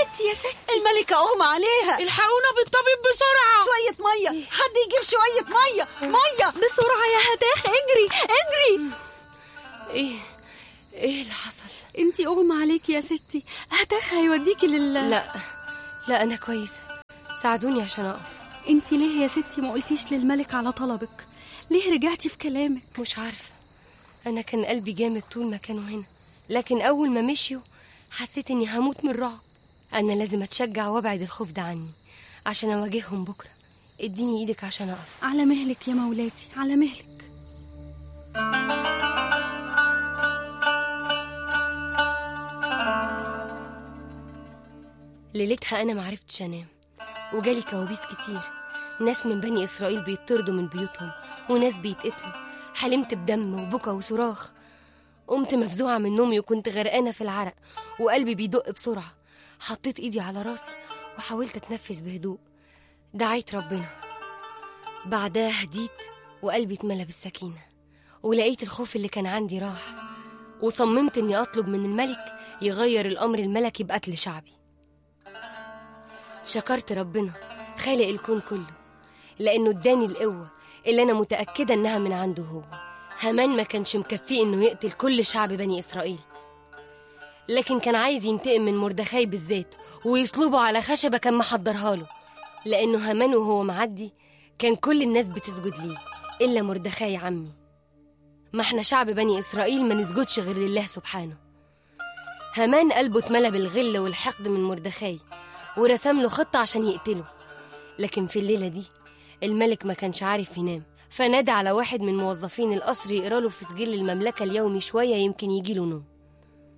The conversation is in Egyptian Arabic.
ستي يا ستي الملكة أغمى عليها الحقونا بالطبيب بسرعة شوية مية حد يجيب شوية مية مية بسرعة يا هتاخ اجري اجري ايه ايه اللي حصل انتي اغمى عليكي يا ستي هتاخ هيوديكي لل لا لا انا كويسه ساعدوني عشان اقف انتي ليه يا ستي ما قلتيش للملك على طلبك ليه رجعتي في كلامك مش عارفه انا كان قلبي جامد طول ما كانوا هنا لكن اول ما مشيوا حسيت اني هموت من الرعب انا لازم اتشجع وابعد الخوف ده عني عشان اواجههم بكره اديني ايدك عشان اقف على مهلك يا مولاتي على مهلك ليلتها انا معرفتش انام وجالي كوابيس كتير ناس من بني اسرائيل بيطردوا من بيوتهم وناس بيتقتلوا حلمت بدم وبكا وصراخ قمت مفزوعة من نومي وكنت غرقانة في العرق وقلبي بيدق بسرعة حطيت ايدي على راسي وحاولت اتنفس بهدوء دعيت ربنا بعدها هديت وقلبي اتملى بالسكينة ولقيت الخوف اللي كان عندي راح وصممت اني اطلب من الملك يغير الامر الملكي بقتل شعبي شكرت ربنا خالق الكون كله لأنه اداني القوة اللي أنا متأكدة إنها من عنده هو هامان ما كانش مكفيه إنه يقتل كل شعب بني إسرائيل لكن كان عايز ينتقم من مردخاي بالذات ويصلبه على خشبة كان محضرها له لأنه هامان وهو معدي كان كل الناس بتسجد ليه إلا مردخاي عمي ما احنا شعب بني إسرائيل ما نسجدش غير لله سبحانه هامان قلبه اتملى بالغل والحقد من مردخاي ورسم له خطة عشان يقتله لكن في الليلة دي الملك ما كانش عارف ينام فنادى على واحد من موظفين القصر يقرا له في سجل المملكة اليومي شوية يمكن يجيله نوم